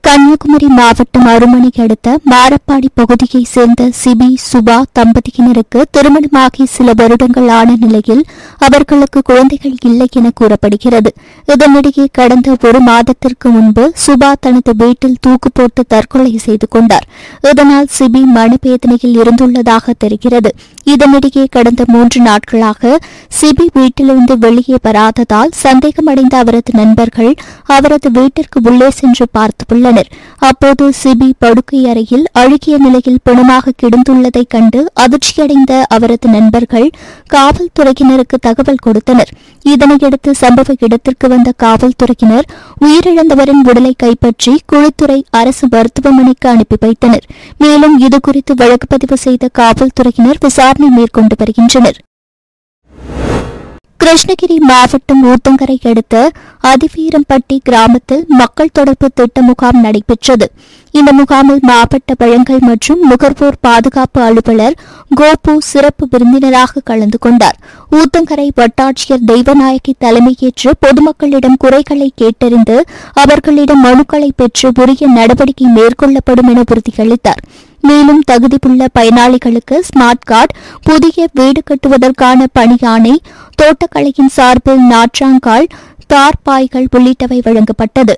கன்னியாகுமரி மாவட்டம் அருமனை அடுத்த மாரப்பாடி பகுதியைச் சேர்ந்த சிபி சுபா தம்பதியினருக்கு திருமணமாகி சில வருடங்கள் ஆன நிலையில் அவர்களுக்கு குழந்தைகள் இல்லை என கூறப்படுகிறது இதனிடையே கடந்த ஒரு மாதத்திற்கு முன்பு சுபா தனது வீட்டில் தூக்கு போட்டு தற்கொலை செய்து கொண்டார் இதனால் சிபி மனவேதனையில் இருந்துள்ளதாக தெரிகிறது இதனிடையே கடந்த மூன்று நாட்களாக சிபி வீட்டிலிருந்து வெளியே வராததால் சந்தேகமடைந்த அவரது நண்பர்கள் அவரது வீட்டிற்கு உள்ளே சென்று பார்த்துள்ளனர் அப்போது சிபி படுக்கை அறையில் அழுகிய நிலையில் பிணமாக கிடந்துள்ளதைக் கண்டு அதிர்ச்சியடைந்த அவரது நண்பர்கள் காவல்துறையினருக்கு தகவல் கொடுத்தனர் இதனையடுத்து சம்பவ இடத்திற்கு வந்த காவல்துறையினர் உயிரிழந்தவரின் உடலை கைப்பற்றி குழித்துறை அரசு மருத்துவமனைக்கு அனுப்பி வைத்தனர் மேலும் இதுகுறித்து வழக்கு பதிவு செய்த காவல்துறையினர் விசாரணை மேற்கொண்டு வருகின்றனர் கிருஷ்ணகிரி மாவட்டம் ஊத்தங்கரை அடுத்த அதிவீரம்பட்டி கிராமத்தில் மக்கள் தொடர்பு திட்ட முகாம் நடைபெற்றது இந்த முகாமில் மாவட்ட வழங்கல் மற்றும் நுகர்வோர் பாதுகாப்பு அலுவலர் கோபு சிறப்பு விருந்தினராக கலந்து கொண்டார் ஊத்தங்கரை வட்டாட்சியர் தெய்வநாயகி தலைமையேற்று பொதுமக்களிடம் குறைகளை கேட்டறிந்து அவர்களிடம் மனுக்களை பெற்று உரிய நடவடிக்கை மேற்கொள்ளப்படும் என உறுதியளித்தார் மேலும் தகுதியுள்ள பயனாளிகளுக்கு ஸ்மார்ட் கார்டு புதிய வீடு கட்டுவதற்கான பணியாணை தோட்டக்கலையின் சார்பில் நாற்றாங்கால் தார்பாய்கள் உள்ளிட்டவை வழங்கப்பட்டது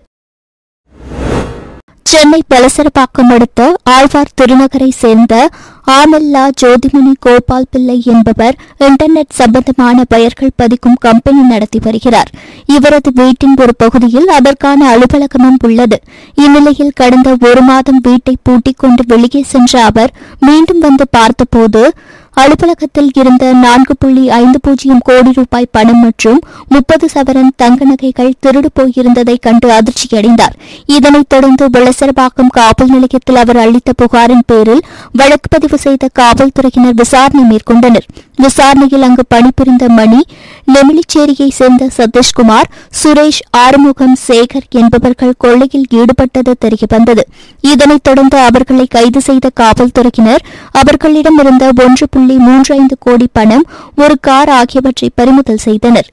சென்னை பலசரப்பாக்கம் அடுத்த ஆழ்வார் திருநகரை சேர்ந்த ஆமெல்லா ஜோதிமணி கோபால் பிள்ளை என்பவர் இன்டர்நெட் சம்பந்தமான பெயர்கள் பதிக்கும் கம்பெனி நடத்தி வருகிறார் இவரது வீட்டின் ஒரு பகுதியில் அதற்கான அலுவலகமும் உள்ளது இந்நிலையில் கடந்த ஒரு மாதம் வீட்டை பூட்டிக் கொண்டு வெளியே சென்ற அவர் மீண்டும் வந்து பார்த்தபோது அலுவலகத்தில் இருந்த நான்கு புள்ளி ஐந்து பூஜ்ஜியம் கோடி ரூபாய் பணம் மற்றும் முப்பது சவரன் தங்க நகைகள் திருடு போயிருந்ததை கண்டு அதிர்ச்சியடைந்தார் இதனைத் தொடர்ந்து விளசரபாக்கம் காவல் நிலையத்தில் அவர் அளித்த புகாரின் பேரில் வழக்கு பதிவு செய்த காவல்துறையினர் விசாரணை மேற்கொண்டனர் விசாரணையில் அங்கு பணிபுரிந்த மணி நெமிலிச்சேரியைச் சேர்ந்த சதீஷ்குமார் சுரேஷ் ஆறுமுகம் சேகர் என்பவர்கள் கொள்ளையில் ஈடுபட்டது தெரியவந்தது இதனைத் தொடர்ந்து அவர்களை கைது செய்த காவல்துறையினர் அவர்களிடமிருந்த ஒன்று புள்ளி மூன்று ஐந்து கோடி பணம் ஒரு கார் ஆகியவற்றை பறிமுதல் செய்தனர்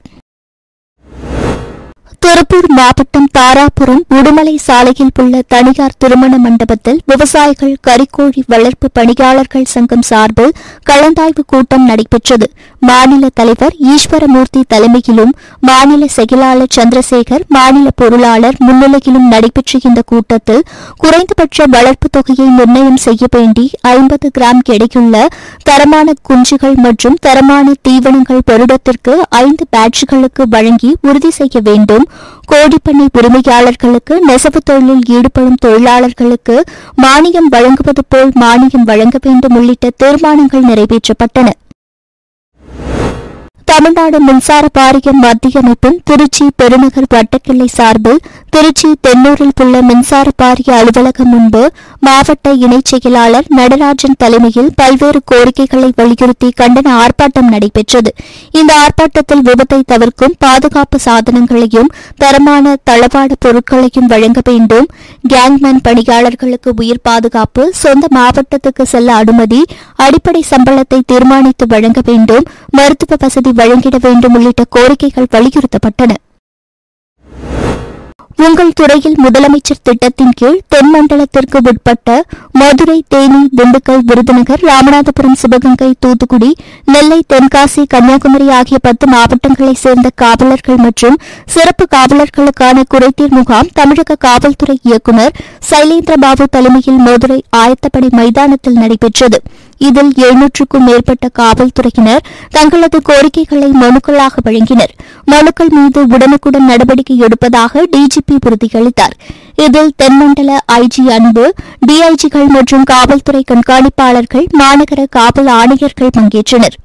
திருப்பூர் மாவட்டம் தாராபுரம் உடுமலை சாலையில் உள்ள தனியார் திருமண மண்டபத்தில் விவசாயிகள் கறிக்கோழி வளர்ப்பு பணியாளர்கள் சங்கம் சார்பில் கலந்தாய்வு கூட்டம் நடைபெற்றது மாநில தலைவர் ஈஸ்வரமூர்த்தி தலைமையிலும் மாநில செயலாளர் சந்திரசேகர் மாநில பொருளாளர் முன்னிலையிலும் நடைபெற்ற இந்த கூட்டத்தில் குறைந்தபட்ச வளர்ப்பு தொகையை நிர்ணயம் செய்ய வேண்டி ஐம்பது கிராம் எடையுள்ள தரமான குஞ்சுகள் மற்றும் தரமான தீவனங்கள் வருடத்திற்கு ஐந்து பேட்சுகளுக்கு வழங்கி உறுதி செய்ய வேண்டும் கோடிப்பண்ணை உரிமையாளர்களுக்கு நெசவு தொழிலில் ஈடுபடும் தொழிலாளர்களுக்கு மானியம் வழங்குவது போல் மானியம் வழங்க வேண்டும் உள்ளிட்ட தீர்மானங்கள் நிறைவேற்றப்பட்டன தமிழ்நாடு மின்சார வாரியம் மத்திய அமைப்பின் திருச்சி பெருநகர் வட்டக்கிளை சார்பில் திருச்சி தென்னூரில் உள்ள மின்சார வாரிய அலுவலகம் முன்பு மாவட்ட இணைச் செயலாளர் நடராஜன் தலைமையில் பல்வேறு கோரிக்கைகளை வலியுறுத்தி கண்டன ஆர்ப்பாட்டம் நடைபெற்றது இந்த ஆர்ப்பாட்டத்தில் விபத்தை தவிர்க்கும் பாதுகாப்பு சாதனங்களையும் தரமான தளவாட பொருட்களையும் வழங்க வேண்டும் கேங்மேன் பணியாளர்களுக்கு உயிர் பாதுகாப்பு சொந்த மாவட்டத்துக்கு செல்ல அனுமதி அடிப்படை சம்பளத்தை தீர்மானித்து வழங்க வேண்டும் மருத்துவ வசதி வழங்கிட வேண்டும் உள்ளிட்ட கோரிக்கைகள் வலியுறுத்தப்பட்டன உங்கள் துறையில் முதலமைச்சர் திட்டத்தின் கீழ் தென்மண்டலத்திற்கு உட்பட்ட மதுரை தேனி திண்டுக்கல் விருதுநகர் ராமநாதபுரம் சிவகங்கை தூத்துக்குடி நெல்லை தென்காசி கன்னியாகுமரி ஆகிய பத்து மாவட்டங்களைச் சேர்ந்த காவலர்கள் மற்றும் சிறப்பு காவலர்களுக்கான குறைதீர் முகாம் தமிழக காவல்துறை இயக்குநர் சைலேந்திரபாபு தலைமையில் மதுரை ஆயத்தப்படை மைதானத்தில் நடைபெற்றது இதில் எழுநூற்றுக்கும் மேற்பட்ட காவல்துறையினர் தங்களது கோரிக்கைகளை மனுக்களாக வழங்கினர் மனுக்கள் மீது உடனுக்குடன் நடவடிக்கை எடுப்பதாக டிஜிபி உறுதியளித்தார் இதில் தென்மண்டல ஐஜி அன்பு டிஐஜிகள் மற்றும் காவல்துறை கண்காணிப்பாளர்கள் மாநகர காவல் ஆணையர்கள் பங்கேற்றனர்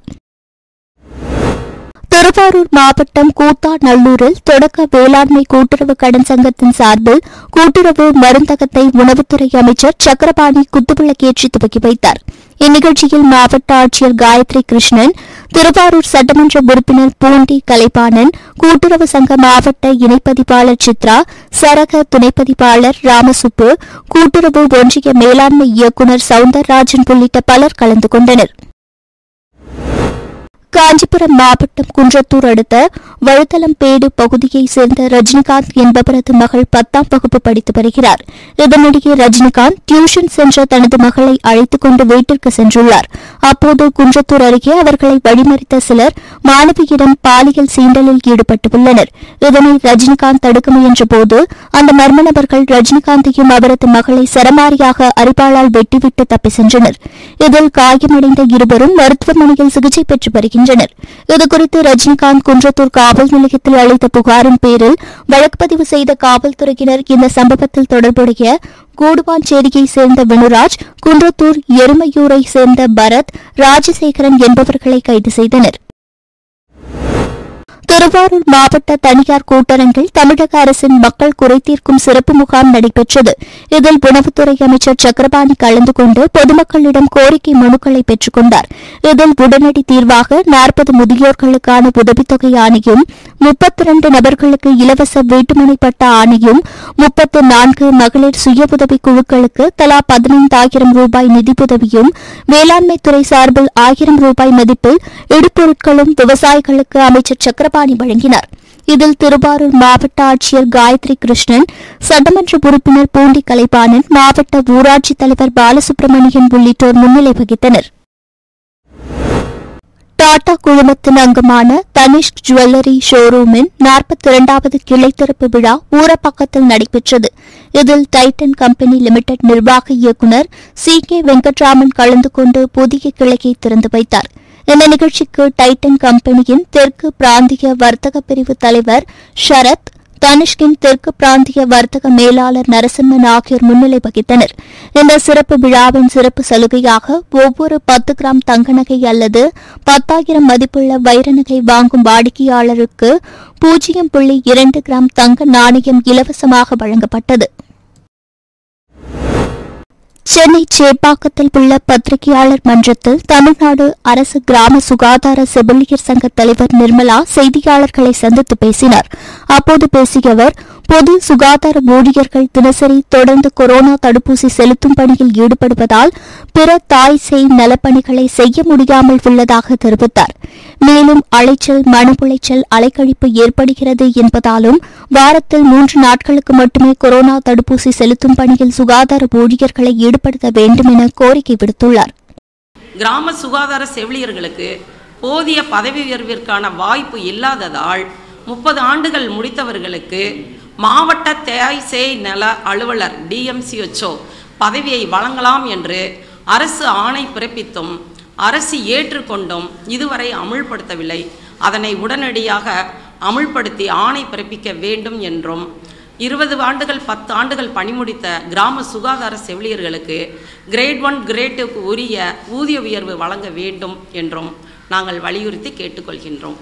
திருவாரூர் மாவட்டம் கூத்தாநல்லூரில் தொடக்க வேளாண்மை கூட்டுறவு கடன் சங்கத்தின் சார்பில் கூட்டுறவு மருந்தகத்தை உணவுத்துறை அமைச்சர் சக்கரபாணி குத்துவிளக்கேற்றி துவக்கி வைத்தார் இந்நிகழ்ச்சியில் மாவட்ட ஆட்சியர் காயத்ரி கிருஷ்ணன் திருவாரூர் சட்டமன்ற உறுப்பினர் பூண்டி கலைபாணன் கூட்டுறவு சங்க மாவட்ட இணைப்பதிப்பாளர் சித்ரா சரக துணைப்பதிப்பாளர் ராமசுப்பு கூட்டுறவு ஒன்றிய மேலாண்மை இயக்குநர் சவுந்தரராஜன் உள்ளிட்ட பலர் கலந்து கொண்டனர் காஞ்சிபுரம் மாவட்டம் குன்றத்தூர் அடுத்த வழுத்தலம்பேடு பகுதியைச் சேர்ந்த ரஜினிகாந்த் என்பவரது மகள் பத்தாம் வகுப்பு படித்து வருகிறார் இதனிடையே ரஜினிகாந்த் டியூஷன் சென்ற தனது மகளை அழைத்துக் கொண்டு வீட்டிற்கு சென்றுள்ளார் அப்போது குன்றத்தூர் அருகே அவர்களை வழிமறித்த சிலர் மாணவியிடம் பாலியல் சீண்டலில் ஈடுபட்டுள்ளனர் இதனை ரஜினிகாந்த் தடுக்க முயன்றபோது அந்த மர்ம நபர்கள் ரஜினிகாந்தையும் அவரது மகளை சரமாரியாக அரிவாளால் வெட்டிவிட்டு தப்பி சென்றனர் இதில் காயமடைந்த இருவரும் மருத்துவமனையில் சிகிச்சை பெற்று வருகின்றனர் இதுகுறித்து ரஜினிகாந்த் குன்றத்தூர் காவல் நிலையத்தில் அளித்த புகாரின் பேரில் வழக்கு பதிவு செய்த காவல்துறையினர் இந்த சம்பவத்தில் தொடர்புடைய கூடுவாஞ்சேரியைச் சேர்ந்த வினுராஜ் குன்றத்தூர் எருமையூரை சேர்ந்த பரத் ராஜசேகரன் என்பவர்களை கைது செய்தனர் திருவாரூர் மாவட்ட தனியார் கூட்டரங்கில் தமிழக அரசின் மக்கள் குறைதீர்க்கும் சிறப்பு முகாம் நடைபெற்றது இதில் உணவுத்துறை அமைச்சர் சக்கரபாணி கலந்து கொண்டு பொதுமக்களிடம் கோரிக்கை மனுக்களை பெற்றுக் கொண்டார் இதில் உடனடி தீர்வாக நாற்பது முதியோர்களுக்கான உதவித்தொகை ஆணையும் முப்பத்தி இரண்டு நபர்களுக்கு இலவச வீட்டுமனை பட்ட ஆணையும் முப்பத்து நான்கு மகளிர் சுய உதவி குழுக்களுக்கு தலா பதினைந்தாயிரம் ரூபாய் நிதியுதவியும் வேளாண்மைத்துறை சார்பில் ஆயிரம் ரூபாய் மதிப்பில் இடுபொருட்களும் விவசாயிகளுக்கு அமைச்சர் சக்கரபாணி வழங்கினார் இதில் திருவாரூர் மாவட்ட ஆட்சியர் காயத்ரி கிருஷ்ணன் சட்டமன்ற உறுப்பினர் பூண்டி கலைப்பாணன் மாவட்ட ஊராட்சித் தலைவர் பாலசுப்ரமணியன் உள்ளிட்டோர் முன்னிலை வகித்தனர் டாடா குழுமத்தின் அங்கமான தனிஷ்க் ஜுவல்லரி ஷோரூமின் நாற்பத்தி இரண்டாவது கிளை திறப்பு விழா ஊரப்பாக்கத்தில் நடைபெற்றது இதில் டைட்டன் கம்பெனி லிமிடெட் நிர்வாக இயக்குநர் சி கே வெங்கட்ராமன் கலந்து கொண்டு புதிய கிளையை திறந்து வைத்தார் இந்த நிகழ்ச்சிக்கு டைட்டன் கம்பெனியின் தெற்கு பிராந்திய வர்த்தக பிரிவு தலைவர் ஷரத் தனிஷ்கின் தெற்கு பிராந்திய வர்த்தக மேலாளர் நரசிம்மன் ஆகியோர் முன்னிலை வகித்தனர் இந்த சிறப்பு விழாவின் சிறப்பு சலுகையாக ஒவ்வொரு பத்து கிராம் தங்க நகை அல்லது பத்தாயிரம் மதிப்புள்ள வைர நகை வாங்கும் வாடிக்கையாளருக்கு பூஜ்ஜியம் புள்ளி இரண்டு கிராம் தங்க நாணயம் இலவசமாக வழங்கப்பட்டது சென்னை சேப்பாக்கத்தில் உள்ள பத்திரிகையாளர் மன்றத்தில் தமிழ்நாடு அரசு கிராம சுகாதார செவிலியர் சங்க தலைவர் நிர்மலா செய்தியாளர்களை சந்தித்து பேசினார் அப்போது பேசிய அவர் பொது சுகாதார ஊழியர்கள் தினசரி தொடர்ந்து கொரோனா தடுப்பூசி செலுத்தும் பணியில் ஈடுபடுவதால் பிற தாய் சேய் நலப்பணிகளை செய்ய முடியாமல் உள்ளதாக தெரிவித்தார் மேலும் அலைச்சல் மன உளைச்சல் அலைக்கழிப்பு ஏற்படுகிறது என்பதாலும் வாரத்தில் மூன்று நாட்களுக்கு மட்டுமே கொரோனா தடுப்பூசி செலுத்தும் பணியில் சுகாதார ஊழியர்களை ஈடுபடுத்த வேண்டும் என கோரிக்கை விடுத்துள்ளார் கிராம சுகாதார செவிலியர்களுக்கு போதிய பதவி உயர்விற்கான வாய்ப்பு இல்லாததால் முப்பது ஆண்டுகள் முடித்தவர்களுக்கு மாவட்ட தேய் சேய் நல அலுவலர் டிஎம்சிஹெச்ஓ பதவியை வழங்கலாம் என்று அரசு ஆணை பிறப்பித்தும் அரசு ஏற்றுக்கொண்டும் இதுவரை அமுல்படுத்தவில்லை அதனை உடனடியாக அமுல்படுத்தி ஆணை பிறப்பிக்க வேண்டும் என்றும் இருபது ஆண்டுகள் பத்து ஆண்டுகள் பணிமுடித்த கிராம சுகாதார செவிலியர்களுக்கு கிரேட் ஒன் கிரேட்டுக்கு உரிய ஊதிய உயர்வு வழங்க வேண்டும் என்றும் நாங்கள் வலியுறுத்தி கேட்டுக்கொள்கின்றோம்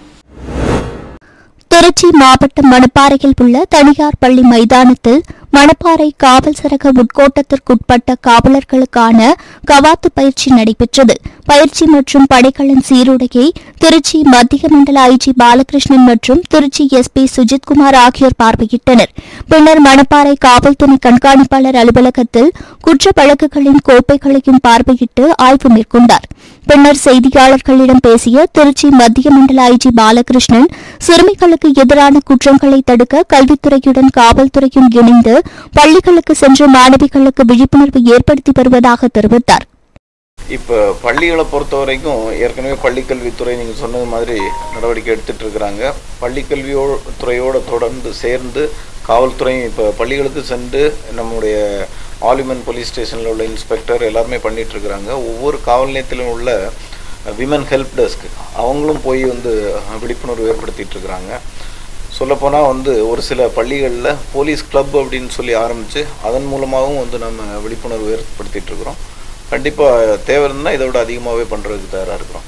திருச்சி மாவட்டம் மணப்பாறையில் உள்ள தனியார் பள்ளி மைதானத்தில் மணப்பாறை காவல் சரக உட்கோட்டத்திற்குட்பட்ட காவலர்களுக்கான கவாத்து பயிற்சி நடைபெற்றது பயிற்சி மற்றும் படைக்கலன் சீருடையை திருச்சி மத்திய மண்டல ஐஜி பாலகிருஷ்ணன் மற்றும் திருச்சி எஸ்பி சுஜித்குமார் ஆகியோர் பார்வையிட்டனர் பின்னர் மணப்பாறை காவல்துறை கண்காணிப்பாளர் அலுவலகத்தில் குற்ற வழக்குகளின் கோப்பைகளையும் பார்வையிட்டு ஆய்வு மேற்கொண்டார் பின்னர் செய்தியாளர்களிடம் பேசிய திருச்சி மத்திய மண்டல ஐஜி பாலகிருஷ்ணன் சிறுமிகளுக்கு எதிரான குற்றங்களை தடுக்க கல்வித்துறையுடன் காவல்துறையும் இணைந்து பள்ளிகளுக்கு சென்று மாணவிகளுக்கு விழிப்புணர்வு ஏற்படுத்தி வருவதாக தெரிவித்தார் இப்போ பள்ளிகளை பொறுத்த வரைக்கும் ஏற்கனவே பள்ளிக்கல்வித்துறை நீங்கள் சொன்னது மாதிரி நடவடிக்கை எடுத்துட்டு இருக்கிறாங்க பள்ளிக்கல்வியோ துறையோடு தொடர்ந்து சேர்ந்து காவல்துறையும் இப்போ பள்ளிகளுக்கு சென்று நம்முடைய ஆலிமன் போலீஸ் ஸ்டேஷனில் உள்ள இன்ஸ்பெக்டர் எல்லாருமே பண்ணிட்டு இருக்கிறாங்க ஒவ்வொரு காவல் நிலையத்திலும் உள்ள விமன் ஹெல்ப் டெஸ்க் அவங்களும் போய் வந்து விழிப்புணர்வு ஏற்படுத்திட்டு இருக்கிறாங்க சொல்லப்போனால் வந்து ஒரு சில பள்ளிகளில் போலீஸ் கிளப் அப்படின்னு சொல்லி ஆரம்பித்து அதன் மூலமாகவும் வந்து நம்ம விழிப்புணர்வு ஏற்படுத்திட்டு இருக்கிறோம் கண்டிப்பாக தேவை இருந்தால் இதை விட அதிகமாகவே பண்ணுறதுக்கு தயாராக இருக்கிறோம்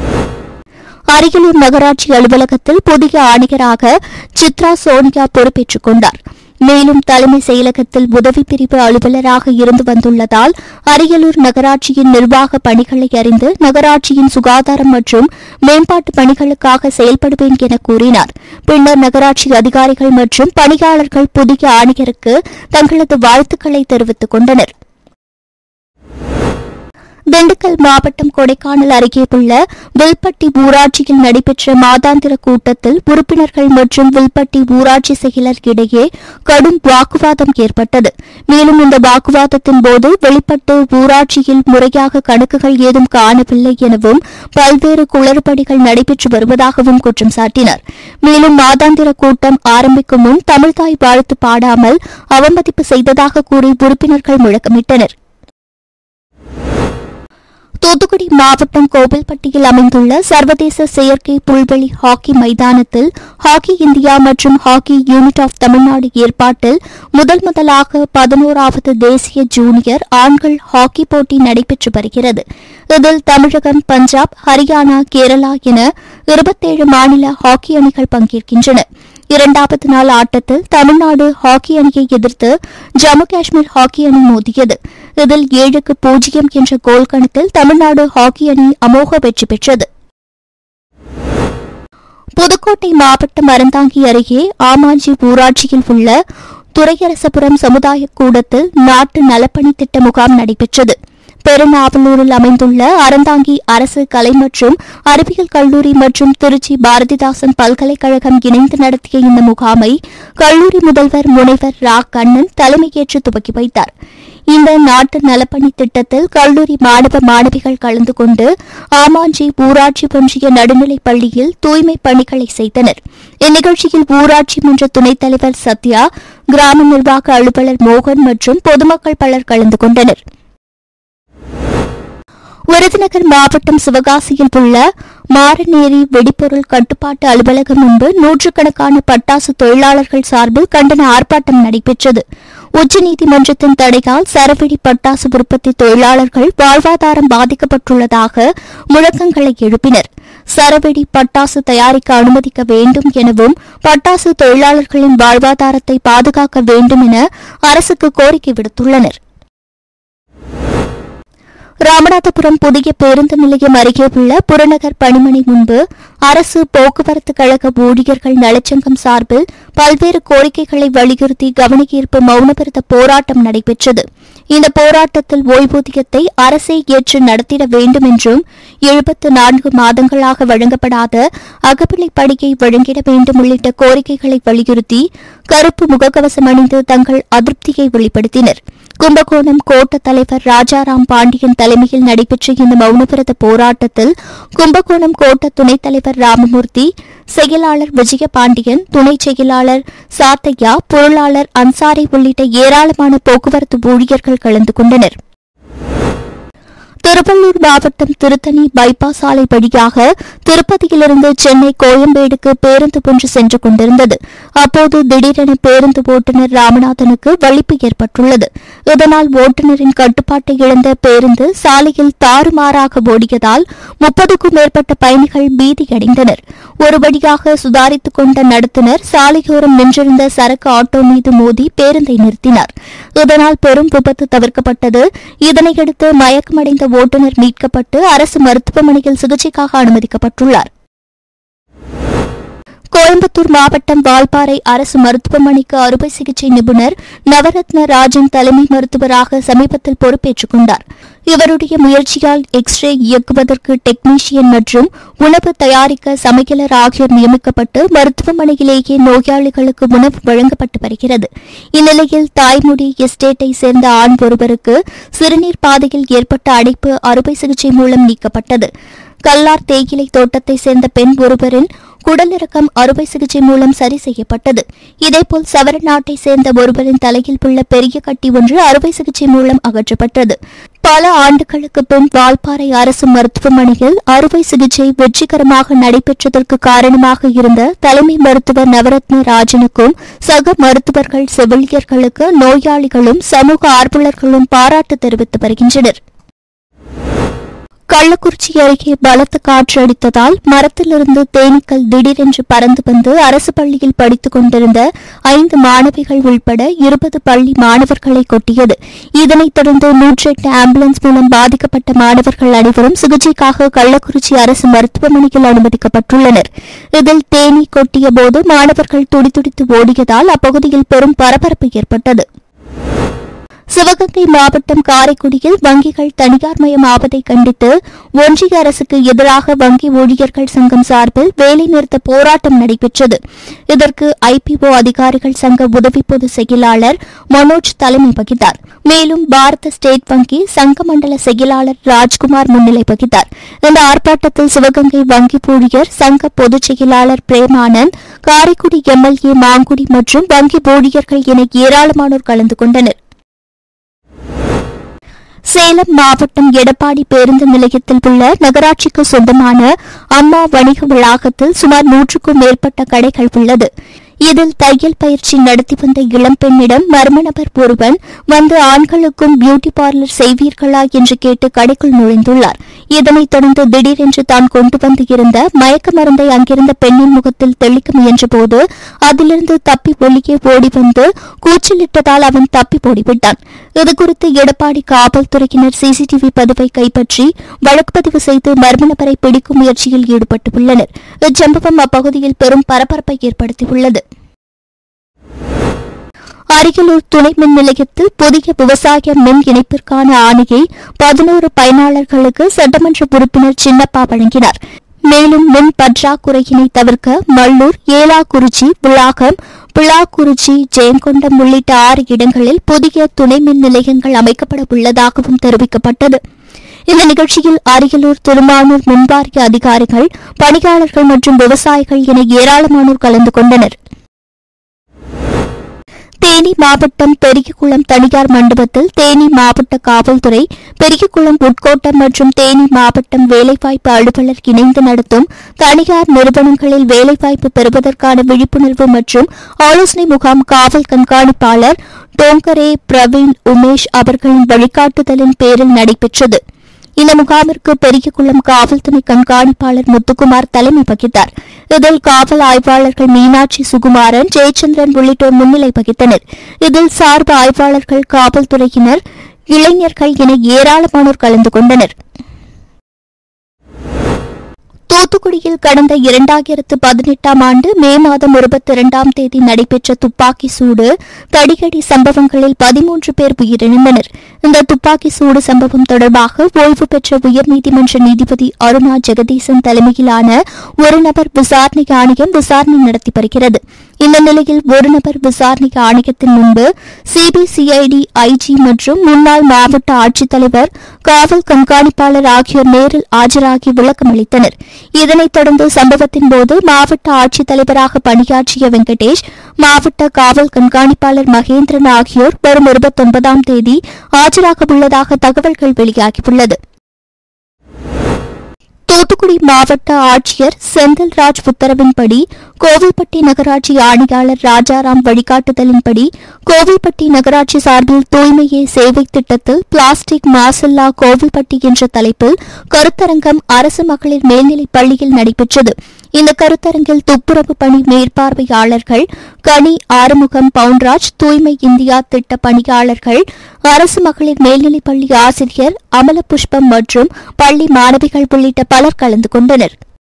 அரியலூர் நகராட்சி அலுவலகத்தில் புதிய ஆணையராக சித்ரா சோனியா பொறுப்பேற்றுக் கொண்டார் மேலும் தலைமை செயலகத்தில் உதவி பிரிவு அலுவலராக இருந்து வந்துள்ளதால் அரியலூர் நகராட்சியின் நிர்வாக பணிகளை அறிந்து நகராட்சியின் சுகாதாரம் மற்றும் மேம்பாட்டு பணிகளுக்காக செயல்படுவேன் என கூறினார் பின்னர் நகராட்சி அதிகாரிகள் மற்றும் பணியாளர்கள் புதிய ஆணையருக்கு தங்களது வாழ்த்துக்களை தெரிவித்துக் கொண்டனர் திண்டுக்கல் மாவட்டம் கொடைக்கானல் அருகே உள்ள வில்பட்டி ஊராட்சியில் நடைபெற்ற மாதாந்திர கூட்டத்தில் உறுப்பினர்கள் மற்றும் வில்பட்டி ஊராட்சி செயலர் இடையே கடும் வாக்குவாதம் ஏற்பட்டது மேலும் இந்த வாக்குவாதத்தின் போது வெளிப்பட்டு ஊராட்சியில் முறையாக கணக்குகள் ஏதும் காணவில்லை எனவும் பல்வேறு குளறுபடிகள் நடைபெற்று வருவதாகவும் குற்றம் சாட்டினார் மேலும் மாதாந்திர கூட்டம் ஆரம்பிக்கும் முன் தமிழ்தாய் வாழ்த்து பாடாமல் அவமதிப்பு செய்ததாக கூறி உறுப்பினர்கள் முழக்கமிட்டனர் தூத்துக்குடி மாவட்டம் கோவில்பட்டியில் அமைந்துள்ள சர்வதேச செயற்கை புல்வெளி ஹாக்கி மைதானத்தில் ஹாக்கி இந்தியா மற்றும் ஹாக்கி யூனிட் ஆஃப் தமிழ்நாடு ஏற்பாட்டில் முதல் முதலாக பதினோராவது தேசிய ஜூனியர் ஆண்கள் ஹாக்கி போட்டி நடைபெற்று வருகிறது இதில் தமிழகம் பஞ்சாப் ஹரியானா கேரளா என இருபத்தேழு மாநில ஹாக்கி அணிகள் பங்கேற்கின்றன இரண்டாவது நாள் ஆட்டத்தில் தமிழ்நாடு ஹாக்கி அணியை எதிர்த்து ஜம்மு காஷ்மீர் ஹாக்கி அணி மோதியது இதில் ஏழுக்கு பூஜ்ஜியம் என்ற கோல் கணக்கில் தமிழ்நாடு ஹாக்கி அணி அமோக வெற்றி பெற்றது புதுக்கோட்டை மாவட்டம் அறந்தாங்கி அருகே ஆமாஞ்சி ஊராட்சியில் உள்ள துரையரசபுரம் சமுதாய கூடத்தில் நாட்டு நலப்பணி திட்ட முகாம் நடைபெற்றது பெருநாவலூரில் அமைந்துள்ள அறந்தாங்கி அரசு கலை மற்றும் அறிவியல் கல்லூரி மற்றும் திருச்சி பாரதிதாசன் பல்கலைக்கழகம் இணைந்து நடத்திய இந்த முகாமை கல்லூரி முதல்வர் முனைவர் ரா கண்ணன் தலைமையேற்று துவக்கி வைத்தார் இந்த நாட்டு நலப்பணி திட்டத்தில் கல்லூரி மாணவ மாணவிகள் கலந்து கொண்டு ஆமாஞ்சி ஊராட்சி ஒன்றிய நடுநிலைப் பள்ளியில் தூய்மை பணிகளை செய்தனர் இந்நிகழ்ச்சியில் ஊராட்சி மன்ற துணைத் தலைவர் சத்யா கிராம நிர்வாக அலுவலர் மோகன் மற்றும் பொதுமக்கள் பலர் கலந்து கொண்டனர் விருதுநகர் மாவட்டம் சிவகாசியில் உள்ள மாரநேரி வெடிபொருள் கட்டுப்பாட்டு அலுவலகம் முன்பு நூற்றுக்கணக்கான பட்டாசு தொழிலாளர்கள் சார்பில் கண்டன ஆர்ப்பாட்டம் நடைபெற்றது உச்சநீதிமன்றத்தின் தடையால் சரவெடி பட்டாசு உற்பத்தி தொழிலாளர்கள் வாழ்வாதாரம் பாதிக்கப்பட்டுள்ளதாக முழக்கங்களை எழுப்பினர் சரவெடி பட்டாசு தயாரிக்க அனுமதிக்க வேண்டும் எனவும் பட்டாசு தொழிலாளர்களின் வாழ்வாதாரத்தை பாதுகாக்க வேண்டும் என அரசுக்கு கோரிக்கை விடுத்துள்ளனர் ராமநாதபுரம் புதிய பேருந்து நிலையம் அருகே உள்ள புறநகர் பணிமனை முன்பு அரசு போக்குவரத்து கழக ஊழியர்கள் நலச்சங்கம் சார்பில் பல்வேறு கோரிக்கைகளை வலியுறுத்தி கவனஈர்ப்பு மௌனவிரத போராட்டம் நடைபெற்றது இந்த போராட்டத்தில் ஓய்வூதியத்தை அரசே ஏற்று நடத்திட வேண்டும் என்றும் எழுபத்து நான்கு மாதங்களாக வழங்கப்படாத அகப்பிள்ளை படியை வழங்கிட வேண்டும் உள்ளிட்ட கோரிக்கைகளை வலியுறுத்தி கருப்பு முகக்கவசம் அணிந்து தங்கள் அதிருப்தியை வெளிப்படுத்தினர் கும்பகோணம் கோட்ட தலைவர் ராஜாராம் பாண்டியன் தலைமையில் நடைபெற்ற இந்த மௌனவிரத போராட்டத்தில் கும்பகோணம் கோட்ட துணைத் தலைவர் ராமமூர்த்தி செயலாளர் விஜயபாண்டியன் துணை செயலாளர் சாத்தையா பொருளாளர் அன்சாரி உள்ளிட்ட ஏராளமான போக்குவரத்து ஊழியர்கள் கலந்து கொண்டனர் திருவள்ளூர் மாவட்டம் திருத்தணி பைபாஸ் சாலை வழியாக திருப்பதியிலிருந்து சென்னை கோயம்பேடுக்கு பேருந்து ஒன்று சென்று கொண்டிருந்தது அப்போது திடீரென பேருந்து ஓட்டுநர் ராமநாதனுக்கு வலிப்பு ஏற்பட்டுள்ளது இதனால் ஓட்டுநரின் கட்டுப்பாட்டை இழந்த பேருந்து சாலையில் தாறுமாறாக ஓடியதால் முப்பதுக்கும் மேற்பட்ட பயணிகள் பீதியடைந்தனர் ஒரு வழியாக சுதாரித்துக் கொண்ட நடத்துனர் சாலையோரம் நின்றிருந்த சரக்கு ஆட்டோ மீது மோதி பேருந்தை நிறுத்தினார் இதனால் பெரும் விபத்து தவிர்க்கப்பட்டது இதனையடுத்து மயக்கமடைந்த ஓட்டுநர் மீட்கப்பட்டு அரசு மருத்துவமனையில் சிகிச்சைக்காக அனுமதிக்கப்பட்டுள்ளார் கோயம்புத்தூர் மாவட்டம் வால்பாறை அரசு மருத்துவமனைக்கு அறுவை சிகிச்சை நிபுணர் நவரத்ன ராஜன் தலைமை மருத்துவராக சமீபத்தில் பொறுப்பேற்றுக் கொண்டார் இவருடைய முயற்சியால் எக்ஸ்ரே இயக்குவதற்கு டெக்னீஷியன் மற்றும் உணவு தயாரிக்க சமையலர் ஆகியோர் நியமிக்கப்பட்டு மருத்துவமனையிலேயே நோயாளிகளுக்கு உணவு வழங்கப்பட்டு வருகிறது இந்நிலையில் தாய்மொழி எஸ்டேட்டை சேர்ந்த ஆண் ஒருவருக்கு சிறுநீர் பாதையில் ஏற்பட்ட அடைப்பு அறுவை சிகிச்சை மூலம் நீக்கப்பட்டது கல்லார் தேயிலை தோட்டத்தை சேர்ந்த பெண் ஒருவரின் குடலிறக்கம் அறுவை சிகிச்சை மூலம் சரி செய்யப்பட்டது இதேபோல் சவர நாட்டை சேர்ந்த ஒருவரின் தலையில் உள்ள பெரிய கட்டி ஒன்று அறுவை சிகிச்சை மூலம் அகற்றப்பட்டது பல ஆண்டுகளுக்கு பின் வால்பாறை அரசு மருத்துவமனையில் அறுவை சிகிச்சை வெற்றிகரமாக நடைபெற்றதற்கு காரணமாக இருந்த தலைமை மருத்துவர் நவரத்ன ராஜனுக்கும் சக மருத்துவர்கள் செவிலியர்களுக்கு நோயாளிகளும் சமூக ஆர்வலர்களும் பாராட்டு தெரிவித்து வருகின்றனர் கள்ளக்குறிச்சி அருகே பலத்த காற்று அடித்ததால் மரத்திலிருந்து தேனீக்கள் திடீரென்று பறந்து வந்து அரசு பள்ளியில் படித்துக் கொண்டிருந்த ஐந்து மாணவிகள் உள்பட இருபது பள்ளி மாணவர்களை கொட்டியது இதனைத் தொடர்ந்து நூற்றி எட்டு ஆம்புலன்ஸ் மூலம் பாதிக்கப்பட்ட மாணவர்கள் அனைவரும் சிகிச்சைக்காக கள்ளக்குறிச்சி அரசு மருத்துவமனையில் அனுமதிக்கப்பட்டுள்ளனர் இதில் தேனீ கொட்டிய போது மாணவர்கள் துடிதுடித்து ஓடியதால் அப்பகுதியில் பெரும் பரபரப்பு ஏற்பட்டது சிவகங்கை மாவட்டம் காரைக்குடியில் வங்கிகள் தனியார்மயமாவதை கண்டித்து ஒன்றிய அரசுக்கு எதிராக வங்கி ஊழியர்கள் சங்கம் சார்பில் வேலைநிறுத்த போராட்டம் நடைபெற்றது இதற்கு ஐபிஓ அதிகாரிகள் சங்க உதவி பொதுச் செயலாளர் மனோஜ் தலைமை வகித்தார் மேலும் பாரத ஸ்டேட் வங்கி சங்க மண்டல செயலாளர் ராஜ்குமார் முன்னிலை வகித்தார் இந்த ஆர்ப்பாட்டத்தில் சிவகங்கை வங்கி ஊழியர் சங்க பொதுச் செயலாளர் பிரேமானந்த் காரைக்குடி எம்எல்ஏ மாங்குடி மற்றும் வங்கி ஊழியர்கள் என ஏராளமானோர் கலந்து கொண்டனர் சேலம் மாவட்டம் எடப்பாடி பேருந்து நிலையத்தில் உள்ள நகராட்சிக்கு சொந்தமான அம்மா வணிக வளாகத்தில் சுமார் நூற்றுக்கும் மேற்பட்ட கடைகள் உள்ளது இதில் தையல் பயிற்சி நடத்தி வந்த இளம்பெண்ணிடம் மர்ம நபர் ஒருவன் வந்து ஆண்களுக்கும் பியூட்டி பார்லர் செய்வீர்களா என்று கேட்டு கடைக்குள் நுழைந்துள்ளார் இதனைத் தொடர்ந்து திடீரென்று தான் கொண்டு வந்து இருந்த மயக்க மருந்தை அங்கிருந்த பெண்ணின் முகத்தில் தெளிக்க முயன்றபோது அதிலிருந்து தப்பி வெளியே ஓடி வந்து கூச்சலிட்டதால் அவன் தப்பி ஓடிவிட்டான் இதுகுறித்து எடப்பாடி காவல்துறையினர் சிசிடிவி பதிவை கைப்பற்றி வழக்கு பதிவு செய்து மர்ம நபரை பிடிக்கும் முயற்சியில் ஈடுபட்டுள்ளனர் இச்சம்பவம் அப்பகுதியில் பெரும் பரபரப்பை ஏற்படுத்தியுள்ளது அரியலூர் துணை மின் நிலையத்தில் புதிய விவசாய மின் இணைப்பிற்கான ஆணையை பதினோரு பயனாளர்களுக்கு சட்டமன்ற உறுப்பினர் சின்னப்பா வழங்கினார் மேலும் மின் பற்றாக்குறையினை தவிர்க்க மல்லூர் ஏலாக்குறிச்சி விளாகம் பிளாக்குறிச்சி ஜெயங்கொண்டம் உள்ளிட்ட ஆறு இடங்களில் புதிய துணை மின் நிலையங்கள் அமைக்கப்பட உள்ளதாகவும் தெரிவிக்கப்பட்டது இந்த நிகழ்ச்சியில் அரியலூர் திருமானூர் மின்வாரிய அதிகாரிகள் பணியாளர்கள் மற்றும் விவசாயிகள் என ஏராளமானோர் கலந்து கொண்டனர் தேனி மாவட்டம் பெரியகுளம் தனியார் மண்டபத்தில் தேனி மாவட்ட காவல்துறை பெரியகுளம் உட்கோட்டம் மற்றும் தேனி மாவட்டம் வேலைவாய்ப்பு அலுவலர் இணைந்து நடத்தும் தனியார் நிறுவனங்களில் வேலைவாய்ப்பு பெறுவதற்கான விழிப்புணர்வு மற்றும் ஆலோசனை முகாம் காவல் கண்காணிப்பாளர் டோங்கரே பிரவீன் உமேஷ் அவர்களின் வழிகாட்டுதலின் பேரில் நடைபெற்றது இந்த முகாமிற்கு பெரியகுளம் காவல்துறை கண்காணிப்பாளர் முத்துக்குமார் தலைமை வகித்தார் இதில் காவல் ஆய்வாளர்கள் மீனாட்சி சுகுமாரன் ஜெயச்சந்திரன் உள்ளிட்டோர் முன்னிலை வகித்தனர் இதில் சார்பு ஆய்வாளர்கள் காவல்துறையினர் இளைஞர்கள் என ஏராளமானோர் கலந்து கொண்டனர் தூத்துக்குடியில் கடந்த இரண்டாயிரத்து பதினெட்டாம் ஆண்டு மே மாதம் இருபத்தி இரண்டாம் தேதி நடைபெற்ற துப்பாக்கி சூடு தடியடி சம்பவங்களில் பதிமூன்று பேர் உயிரிழந்தனர் இந்த துப்பாக்கி சூடு சம்பவம் தொடர்பாக ஓய்வு பெற்ற உயர்நீதிமன்ற நீதிபதி அருணா ஜெகதீசன் தலைமையிலான ஒரு நபர் விசாரணை ஆணையம் விசாரணை நடத்தி வருகிறது இந்த நிலையில் ஒரு நபர் விசாரணை ஆணையத்தின் முன்பு சிபிசிஐடி ஐஜி மற்றும் முன்னாள் மாவட்ட ஆட்சித்தலைவர் காவல் கண்காணிப்பாளர் ஆகியோர் நேரில் ஆஜராகி விளக்கம் அளித்தனர் இதனைத் தொடர்ந்து சம்பவத்தின் போது மாவட்ட ஆட்சித்தலைவராக பணியாற்றிய வெங்கடேஷ் மாவட்ட காவல் கண்காணிப்பாளர் மகேந்திரன் ஆகியோர் வரும் இருபத்தொன்பதாம் தேதி ஆஜராக உள்ளதாக தகவல்கள் வெளியாகியுள்ளது தூத்துக்குடி மாவட்ட ஆட்சியர் செந்தில்ராஜ் உத்தரவின்படி கோவில்பட்டி நகராட்சி ஆணையாளர் ராஜாராம் வழிகாட்டுதலின்படி கோவில்பட்டி நகராட்சி சார்பில் தூய்மையே சேவை திட்டத்தில் பிளாஸ்டிக் மாசில்லா கோவில்பட்டி என்ற தலைப்பில் கருத்தரங்கம் அரசு மகளிர் மேல்நிலைப் பள்ளியில் நடைபெற்றது இந்த கருத்தரங்கில் துப்புரவு பணி மேற்பார்வையாளர்கள் கனி ஆறுமுகம் பவுன்ராஜ் தூய்மை இந்தியா திட்ட பணியாளர்கள் அரசு மகளிர் மேல்நிலைப் பள்ளி ஆசிரியர் அமல புஷ்பம் மற்றும் பள்ளி மாணவிகள் உள்ளிட்ட பலர் கலந்து கொண்டனர்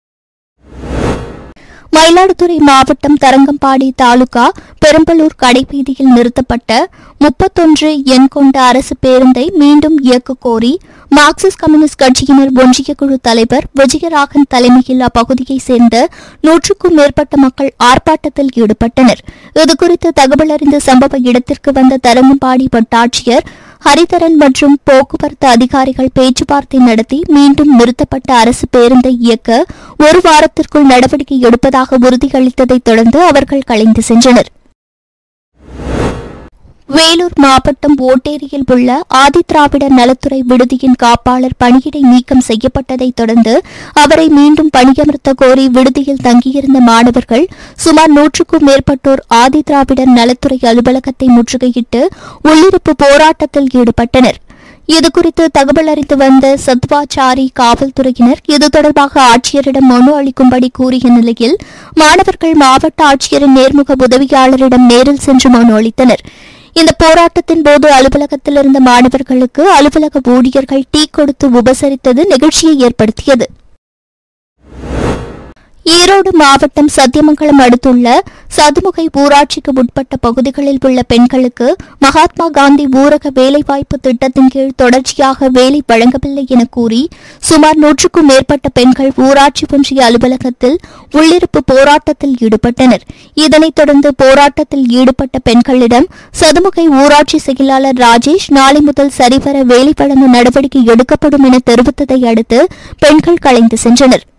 மயிலாடுதுறை மாவட்டம் தரங்கம்பாடி தாலுகா பெரம்பலூர் கடைவீதியில் நிறுத்தப்பட்ட முப்பத்தொன்று எண் கொண்ட அரசு பேருந்தை மீண்டும் இயக்க கோரி மார்க்சிஸ்ட் கம்யூனிஸ்ட் கட்சியினர் ஒன்றிய குழு தலைவர் விஜயராகன் தலைமையில் அப்பகுதியைச் சேர்ந்த நூற்றுக்கும் மேற்பட்ட மக்கள் ஆர்ப்பாட்டத்தில் ஈடுபட்டனர் இதுகுறித்து தகவல் அறிந்த சம்பவ இடத்திற்கு வந்த தரங்கம்பாடி வட்டாட்சியர் ஹரிதரன் மற்றும் போக்குவரத்து அதிகாரிகள் பேச்சுவார்த்தை நடத்தி மீண்டும் நிறுத்தப்பட்ட அரசு பேருந்தை இயக்க ஒரு வாரத்திற்குள் நடவடிக்கை எடுப்பதாக உறுதியளித்ததைத் தொடர்ந்து அவர்கள் கலைந்து சென்றனர் வேலூர் மாவட்டம் ஓட்டேரியில் உள்ள ஆதிதிராவிடர் நலத்துறை விடுதியின் காப்பாளர் பணியிடை நீக்கம் செய்யப்பட்டதைத் தொடர்ந்து அவரை மீண்டும் பணியமர்த்த கோரி விடுதியில் தங்கியிருந்த மாணவர்கள் சுமார் நூற்றுக்கும் மேற்பட்டோர் ஆதிதிராவிடர் நலத்துறை அலுவலகத்தை முற்றுகையிட்டு உள்ளிருப்பு போராட்டத்தில் ஈடுபட்டனர் இதுகுறித்து தகவல் அறிந்து வந்த சத்வாச்சாரி காவல்துறையினர் இது தொடர்பாக ஆட்சியரிடம் மனு அளிக்கும்படி கூறிய நிலையில் மாணவர்கள் மாவட்ட ஆட்சியரின் நேர்முக உதவியாளரிடம் நேரில் சென்று மனு அளித்தனர் இந்த போராட்டத்தின் போது அலுவலகத்தில் இருந்த மாணவர்களுக்கு அலுவலக ஊழியர்கள் டீ கொடுத்து உபசரித்தது நிகழ்ச்சியை ஏற்படுத்தியது ஈரோடு மாவட்டம் சத்தியமங்கலம் அடுத்துள்ள சதுமுகை ஊராட்சிக்கு உட்பட்ட பகுதிகளில் உள்ள பெண்களுக்கு மகாத்மா காந்தி ஊரக வேலைவாய்ப்பு திட்டத்தின் கீழ் தொடர்ச்சியாக வேலை வழங்கவில்லை என கூறி சுமார் நூற்றுக்கும் மேற்பட்ட பெண்கள் ஊராட்சி ஒன்றிய அலுவலகத்தில் உள்ளிருப்பு போராட்டத்தில் ஈடுபட்டனர் இதனைத் தொடர்ந்து போராட்டத்தில் ஈடுபட்ட பெண்களிடம் சதுமுகை ஊராட்சி செயலாளர் ராஜேஷ் நாளை முதல் சரிவர வேலை வழங்க நடவடிக்கை எடுக்கப்படும் என தெரிவித்ததை அடுத்து பெண்கள் கலைந்து சென்றனர்